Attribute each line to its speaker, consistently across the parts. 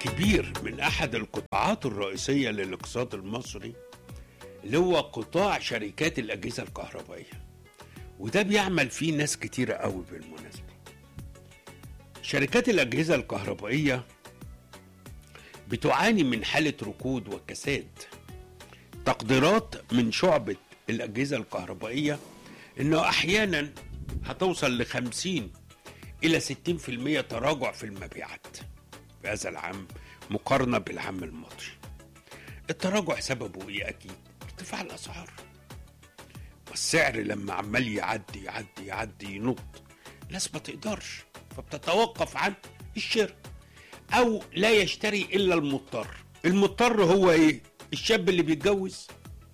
Speaker 1: كبير من احد القطاعات الرئيسيه للاقتصاد المصري اللي هو قطاع شركات الاجهزه الكهربائيه وده بيعمل فيه ناس كتيره قوي بالمناسبه شركات الاجهزه الكهربائيه بتعاني من حاله ركود وكساد تقديرات من شعبه الاجهزه الكهربائيه انه احيانا هتوصل ل 50 الى 60% تراجع في المبيعات في هذا العام مقارنه بالعام الماضي التراجع سببه ايه اكيد ارتفاع الاسعار والسعر لما عمال يعدي يعدي يعدي ينط الناس ما تقدرش فبتتوقف عن الشراء او لا يشتري الا المضطر المضطر هو ايه الشاب اللي بيتجوز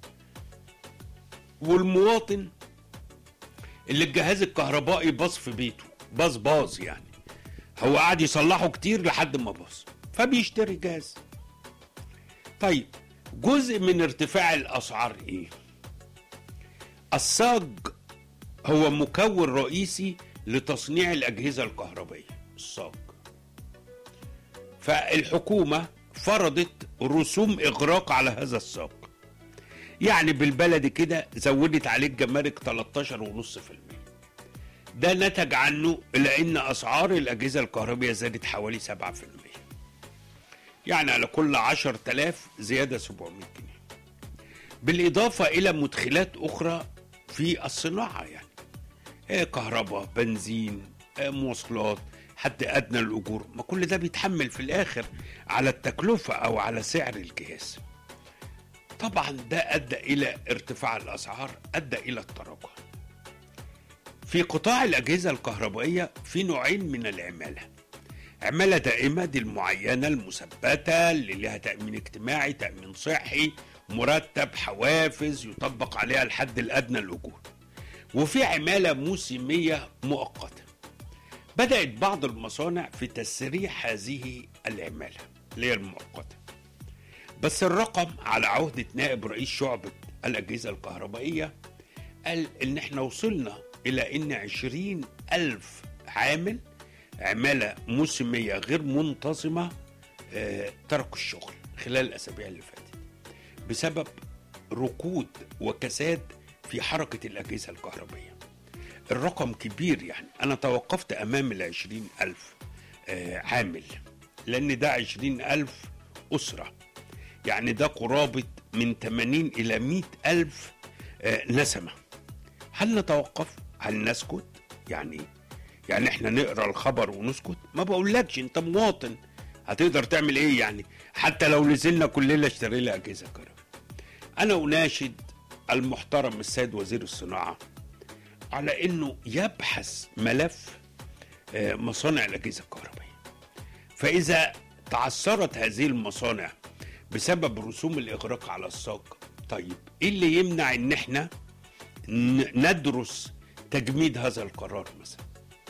Speaker 1: والمواطن اللي الجهاز الكهربائي باظ في بيته باظ باظ يعني هو قاعد يصلحه كتير لحد ما باظ فبيشتري جهاز طيب جزء من ارتفاع الاسعار ايه الصاج هو مكون رئيسي لتصنيع الاجهزه الكهربائيه الصاج فالحكومه فرضت رسوم اغراق على هذا الصاج يعني بالبلدي كده زودت عليه الجمارك 13.5% ده نتج عنه لان اسعار الاجهزه الكهربائيه زادت حوالي 7% يعني على كل 10000 زياده 700 جنيه بالاضافه الى مدخلات اخرى في الصناعه يعني إيه كهرباء بنزين إيه مواصلات حد ادنى الاجور ما كل ده بيتحمل في الاخر على التكلفه او على سعر الجهاز طبعا ده ادى الى ارتفاع الاسعار ادى الى التراجع في قطاع الاجهزه الكهربائيه في نوعين من العماله عماله دائمه دي المعينه المثبته اللي لها تامين اجتماعي تامين صحي مرتب حوافز يطبق عليها الحد الادنى للاجور وفي عماله موسميه مؤقته بدات بعض المصانع في تسريح هذه العماله اللي هي المؤقته بس الرقم على عهدة نائب رئيس شعبة الأجهزة الكهربائية قال إن إحنا وصلنا إلى إن عشرين ألف عامل عمالة موسمية غير منتظمة آه، تركوا الشغل خلال الأسابيع اللي فاتت بسبب ركود وكساد في حركة الأجهزة الكهربائية الرقم كبير يعني أنا توقفت أمام العشرين ألف آه، عامل لأن ده عشرين ألف أسرة يعني ده قرابة من 80 إلى 100 ألف آه، نسمة هل نتوقف؟ هل نسكت؟ يعني يعني احنا نقرا الخبر ونسكت؟ ما بقولكش انت مواطن هتقدر تعمل ايه يعني؟ حتى لو نزلنا كلنا اشتري لي اجهزه كهرباء. انا اناشد المحترم السيد وزير الصناعه على انه يبحث ملف آه، مصانع الاجهزه الكهربائيه. فاذا تعثرت هذه المصانع بسبب رسوم الاغراق على الساق طيب ايه اللي يمنع ان احنا ن- ندرس تجميد هذا القرار مثلا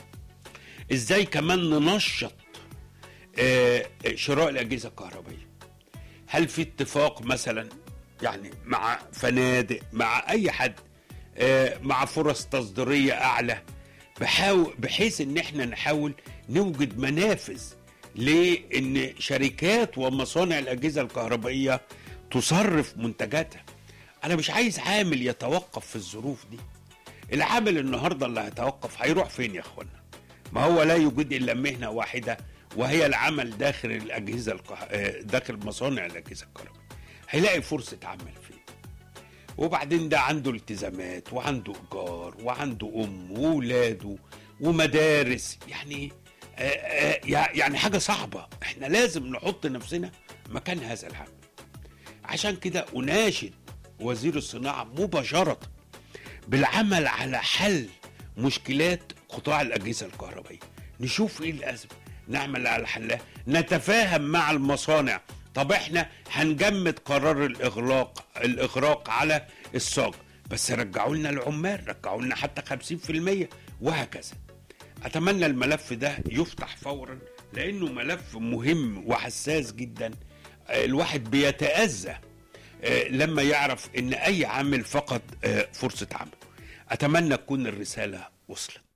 Speaker 1: ازاي كمان ننشط آه، شراء الاجهزه الكهربائيه هل في اتفاق مثلا يعني مع فنادق مع اي حد آه، مع فرص تصديريه اعلى بحاول بحيث ان احنا نحاول نوجد منافذ لان شركات ومصانع الاجهزه الكهربائيه تصرف منتجاتها انا مش عايز عامل يتوقف في الظروف دي العامل النهارده اللي هيتوقف هيروح فين يا اخوانا ما هو لا يوجد الا مهنه واحده وهي العمل داخل الاجهزه الكه... آه، داخل مصانع الاجهزه الكهربائيه هيلاقي فرصه عمل فين وبعدين ده عنده التزامات وعنده ايجار وعنده ام وولاده ومدارس يعني آه، آه، يع- يعني حاجه صعبه احنا لازم نحط نفسنا مكان هذا العمل عشان كده اناشد وزير الصناعه مباشره بالعمل على حل مشكلات قطاع الاجهزه الكهربائيه نشوف ايه الازمه نعمل على حلها نتفاهم مع المصانع طب احنا هنجمد قرار الاغلاق الاغراق على الصاج بس رجعوا لنا العمال رجعوا لنا حتى 50% وهكذا اتمنى الملف ده يفتح فورا لانه ملف مهم وحساس جدا آه، الواحد بيتاذى آه، لما يعرف ان اي عامل فقد آه، فرصه عمل اتمنى تكون الرساله وصلت